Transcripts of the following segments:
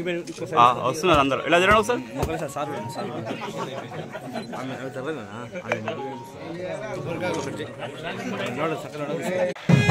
ఆ, వస్తున్నారు అందరు ఇలా తిరగండి ఒకసారి సార్ సార్ ఆమె తెలియదు ఆమె సక్కన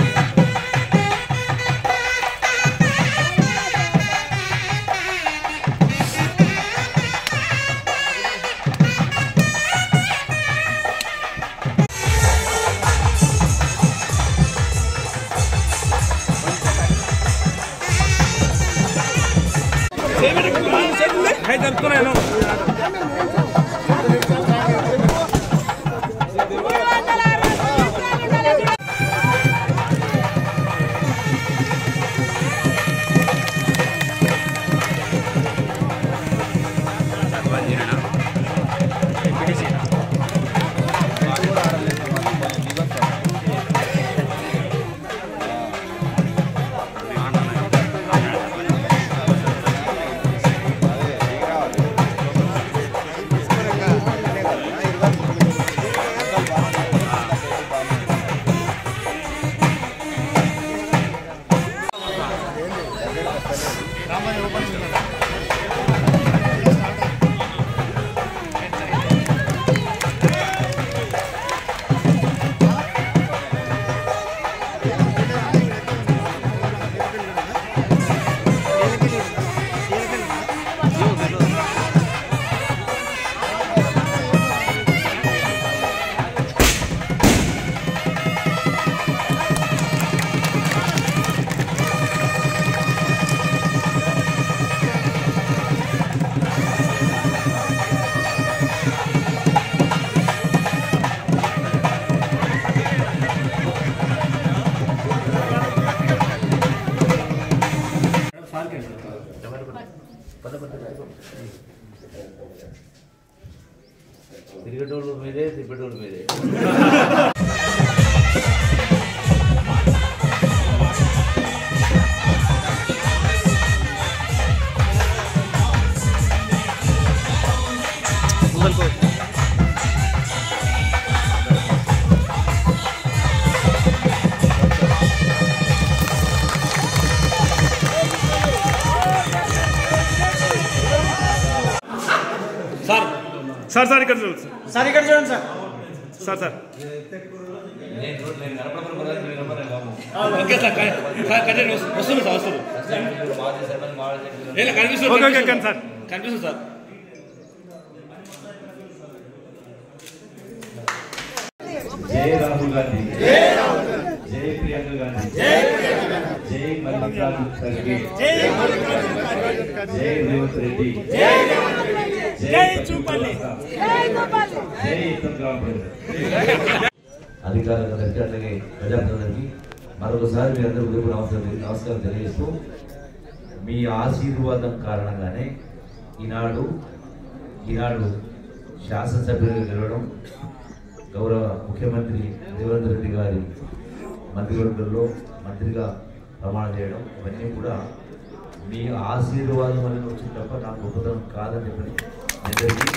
తిరిగేటోళ్ళు మీరే తిప్పేటోళ్ళు మీరే సార్ సార్ ఇక్కడ చూడండి సార్ ఇక్కడ చూడండి సార్ సార్ సార్ నేను నేను కనపడకుండా కూడా మీరు కనపడలేదు బాబు. ఓకే సార్ కంటిన్యూ వస్తుంది సార్ వస్తుంది మాజీ సర్పంచ్ మాజీ సెక్రటరీ. ఇలా కనిపిస్తుంది ఓకే ఓకే కానీ సార్ కనిపిస్తుంది సార్ జై రాహుల్ గాంధీ జై ప్రియాంక గాంధీ జై మల్లికార్జున ఖర్గే జై రేవంత్ రెడ్డి జై చూపల్లి జై ఉత్తమ్ గ్రామ ప్రజలు అధికారులందరికీ అట్లాగే ప్రజాప్రతినిధులకి మరొకసారి మీ అందరూ ఉదయం నమస్కారం నమస్కారం తెలియజేస్తూ మీ ఆశీర్వాదం కారణంగానే ఈనాడు ఈనాడు శాసనసభ్యులుగా గెలవడం గౌరవ ముఖ్యమంత్రి రేవంత్ రెడ్డి గారి మంత్రివర్గంలో మంత్రిగా ప్రమాణం చేయడం ఇవన్నీ కూడా మీ ఆశీర్వాదం వల్ల వచ్చింది తప్ప నాకు గొప్పతనం కాదని చెప్పని అందరికీ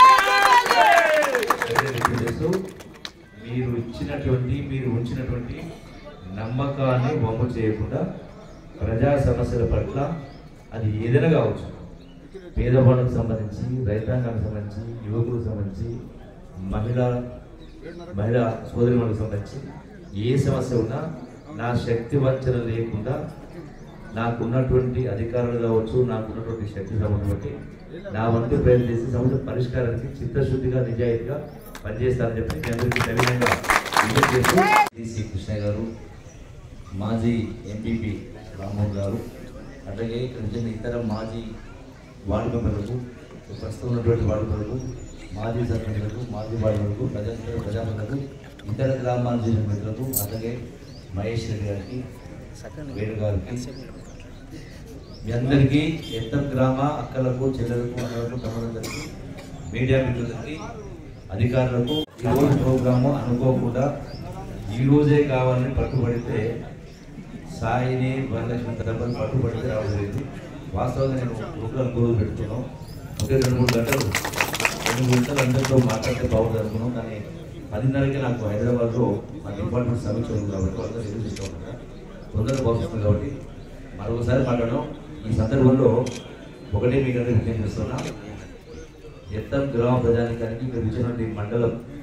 తెలియజేస్తూ మీరు ఇచ్చినటువంటి మీరు ఉంచినటువంటి నమ్మకాన్ని వమ్ము చేయకుండా ప్రజా సమస్యల పట్ల అది ఏదైనా కావచ్చు పేదవాళ్ళకు సంబంధించి రైతాంగానికి సంబంధించి యువకులకు సంబంధించి మహిళా మహిళా సోదరులకు సంబంధించి ఏ సమస్య ఉన్నా నా శక్తి వంచన లేకుండా నాకున్నటువంటి అధికారులు కావచ్చు నాకున్నటువంటి శక్తి సంబంధం నా వంతు ప్రయత్నం చేసి సమస్య పరిష్కారానికి చిత్తశుద్ధిగా నిజాయితీగా పనిచేస్తానని చెప్పి మీ అందరికీ సవినయంగా విజ్ఞప్తి చేస్తూ శ్రీ కృష్ణ గారు మాజీ ఎంపీపీ రామ్మోహన్ గారు అట్లాగే ఇక్కడ వచ్చిన ఇతర మాజీ వార్డు మెంబర్లకు ప్రస్తుతం ఉన్నటువంటి వార్డు మెంబర్లకు మాజీ సర్పంచులకు మాజీ వార్డు మెంబర్లకు ప్రజలకు ప్రజాప్రతినిధులకు ఇతర గ్రామాల చెందిన మిత్రులకు అట్లాగే మహేష్ రెడ్డి గారికి వేణు గారికి మీ అందరికీ ఎంత గ్రామ అక్కలకు చెల్లెలకు అన్నలకు తమ్ములందరికీ మీడియా మిత్రులకి అధికారులకు ఈ రోజు ప్రోగ్రాము అనుకోకుండా ఈ రోజే కావాలని పట్టుబడితే సాయిని వరలక్ష్మి తరపున పట్టుబడితే రావడం జరిగింది వాస్తవంగా నేను ప్రోగ్రామ్ రోజు పెడుతున్నాం ఒకే రెండు మూడు గంటలు రెండు మూడు గంటలు అందరితో మాట్లాడితే బాగుంది అనుకున్నాం కానీ పదిన్నరకి నాకు హైదరాబాద్లో మా డిపార్ట్మెంట్ సమీక్ష ఉంది కాబట్టి వాళ్ళతో ఎదురు చేస్తూ ఉంటాను తొందరగా పంపిస్తుంది కాబట్టి మరొకసారి మాట్లాడడం ఈ సందర్భంలో ఒకటే మీకు అందరికీ విజ్ఞప్తి చేస్తున్నా ఎత్తం గ్రామ ప్రజానికానికి ఇక్కడ ఇచ్చినటువంటి మండలం